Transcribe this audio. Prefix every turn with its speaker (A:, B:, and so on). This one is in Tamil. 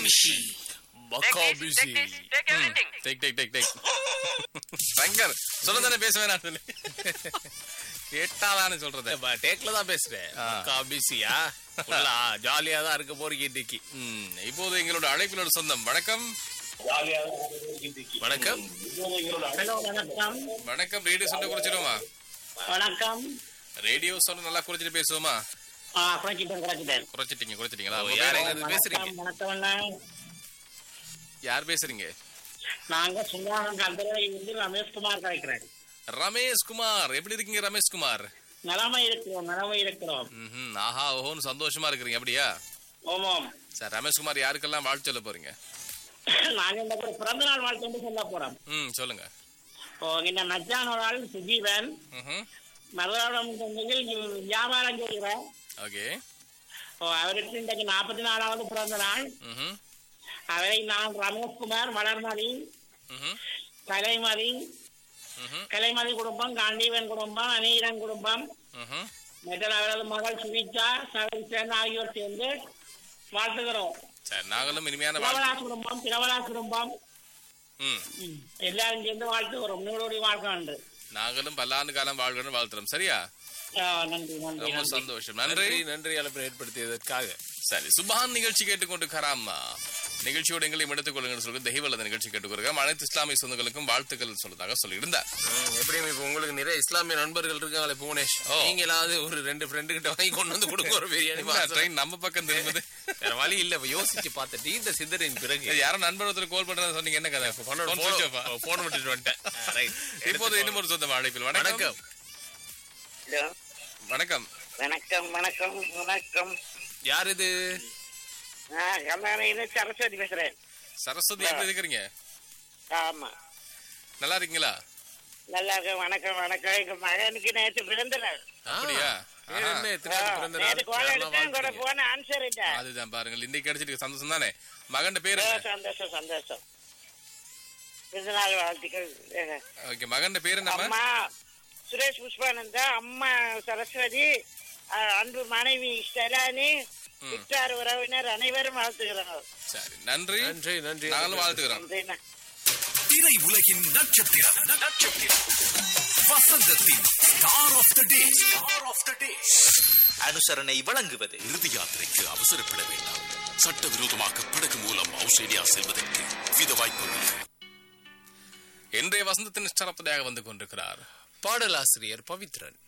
A: Makabishi.
B: மக்காபிசி
C: Take everything.
A: Take take take take Shankar சொல்ல தானே பேச வேணாம் சொல்லி கேட்டாதானே சொல்றது
B: டேக்ல தான் பேசுறேன்
A: ஆ.
B: மக்காபிசியா ஃபுல்லா ஜாலியா தான் இருக்க போறீங்க இன்னைக்கு
A: ம், இப்போது எங்களோட அழைப்பிலோட சொந்தம் வணக்கம்
B: வணக்கம்
D: ஹலோ வணக்கம்
A: வணக்கம் ரேடியோ சவுண்ட் குறைச்சிடுமா
D: வணக்கம்
A: ரேடியோ சவுண்ட் நல்லா குறைச்சிட்டு பேசுவோமா
D: ஆ குறைச்சிட்டேன் குறைச்சிட்டேன்
A: குறைச்சிட்டீங்க குறைச்சிட்டீங்களா
B: ஓ,
A: உங்க
B: யார்
A: பேரு?
B: எங்க இருந்து பேசுறீங்க
D: வணக்கம், வணக்கம் அண்ணா.
A: யார் பேசுறீங்க
D: நாங்க சுந்தாரம் கந்தரை இருந்து ரமேஷ்குமார் கலைக்கிறேன்
A: ரமேஷ் குமார் எப்படி இருக்கீங்க ரமேஷ் குமார்
D: நலமா இருக்கிறோம் நலமா இருக்கிறோம்
A: ம்ஹும். ஆஹா ஓஹோன்னு சந்தோஷமா இருக்கிறீங்க அப்படியா
D: ஓமோம்
A: சார் ரமேஷ் குமார் யாருக்கெல்லாம் வாழ்த்து சொல்ல போறீங்க
D: நாங்க இந்த ஒரு பிறந்த நாள் வாழ்த்து வந்து சொல்ல போறோம்
A: ம் சொல்லுங்க
D: ஓ இந்த நச்சானோட ஆள் சுஜீவன்
A: ம்ஹும்.
D: மதுராடம் தந்தையில் வியாபாரம் செய்கிறேன்
A: ஓகே
D: ஓ அவருக்கு இன்றைக்கு நாற்பத்தி நாலாவது பிறந்த நாள்
A: ம்ஹும்.
D: அவரை நான் ரமேஷ்குமார் வளர்மதி
A: ம்ஹும்.
D: கலைமதி
A: ம்ஹும்.
D: கலைமதி குடும்பம் காண்டீவன் குடும்பம் அநீரன் குடும்பம்
A: ம்ஹும்.
D: மற்றும் அவரது மகள் சுவிச்சா சரவிசன் ஆகியோர் சேர்ந்து வாழ்த்துகிறோம்
A: சரி நாங்களும் இனிமையான வாழ்த்து
D: பிரபலாஸ் குடும்பம் பிரபலாஸ் குடும்பம்
A: ம்
D: ம், எல்லாரும் சேர்ந்து வாழ்த்துகிறோம் நீடோடி வாழ்க்கை நன்று
A: நாங்களும் பல்லாண்டு காலம் வாழ்கணும் வாழ்த்துறோம் சரியா
D: ஆ, நன்றி நன்றி
A: ரொம்ப
D: நன்றி
A: சந்தோஷம் நன்றி
B: நன்றி நன்றி அழைப்பு ஏற்படுத்தியதற்காக
A: சரி சுபான் நிகழ்ச்சி கேட்டுக்கொண்டு கராமா நிகழ்ச்சியோட எங்களையும் எடுத்துக் கொள்ளுங்கன்னு சொல்லி தெய்வல்லத நிகழ்ச்சி கேட்டுக்கொள்கிறோம் அனைத்து இஸ்லாமிய சொந்தங்களுக்கும் வாழ்த்துக்கள் சொல்றதாக சொல்லியிருந்தார்
B: ம், எப்படியும் இப்ப உங்களுக்கு நிறைய இஸ்லாமிய நண்பர்கள் இருக்காங்களே புவனேஷ்
A: ஓ.
B: நீங்களாவது ஒரு ரெண்டு ஃப்ரெண்டு கிட்ட வாங்கி கொண்டு வந்து கொடுங்க ஒரு பிரியாணி பார்சல்.
A: ட்ரெயின் நம்ம பக்கம் திரும்புது
B: வேற வழி இல்ல இப்ப யோசிச்சு பார்த்தேன் நீண்ட சிந்தரின் பிறகு
A: இது யாரோ நண்பர் ஒருத்தர் கால் பண்றதா சொன்னீங்க என்ன கதை
B: போன
A: Phone switch off ஆ?
B: போன் விட்டுட்டு வந்துட்டேன் ஆ, right.
A: இப்போது இன்னும் ஒரு சொந்தம் அழைப்பில் வணக்கம்
B: வணக்கம்
D: ஹலோ
A: வணக்கம்
D: வணக்கம் வணக்கம் வணக்கம்
A: யார் இது
D: கல்யாணம் சரஸ்வதி பேசுறேன்
A: சரஸ்வதி எப்படி இருக்கிறீங்க
D: ஆமா
A: நல்லா இருக்கீங்களா
D: நல்லா இருக்க வணக்கம் வணக்கம் எங்க மகனுக்கு நேற்று பிறந்த நாள்
A: அப்படியா
B: பேர்
A: ஆஹா.
B: என்ன எத்தனை நாள் பிறந்த நாள்?
D: நேற்று கோல்
B: யாரெல்லாம்
D: எடுத்தேன் கூட
B: வாழ்த்துறீங்க?
D: போன ஆன்சர் இல்ல
A: அதுதான் பாருங்கள் இன்னைக்கு கிடைச்சிட்டு சந்தோஷம் தானே மகன் பேரு
D: ஓ, சந்தோஷம் சந்தோஷம் பிறந்த நாள் வாழ்த்துக்கள்
A: ஓகே மகன் பேரு என்னம்மா
D: அம்மா சுரேஷ் புஷ்பானந்தா அம்மா சரஸ்வதி அஹ், அன்பு மனைவி ஸ்டெலானி விட்டார் உறவினர் அனைவரும் வாழ்த்துகிறாங்க
A: சரி நன்றி
B: நன்றி நன்றி
A: நாங்களும் வாழ்த்துக்கிறோம்
D: நன்றிண்ணா.
E: திரை உலகின் நட்சத்திரம் நட்சத்திரம் வசந்தத்தின் star of the day star of the day
F: அனுசரணை வழங்குவது
E: இறுதி யாத்திரைக்கு அவசரப்பட வேண்டாம் சட்டவிரோதமாக படகு மூலம் ஆஸ்திரேலியா செல்வதற்கு வித வாய்ப்புள்ளது
A: இன்றைய வசந்தத்தின் சிறப்பதாக வந்து கொண்டிருக்கிறார்
B: பாடலாசிரியர் பவித்ரன்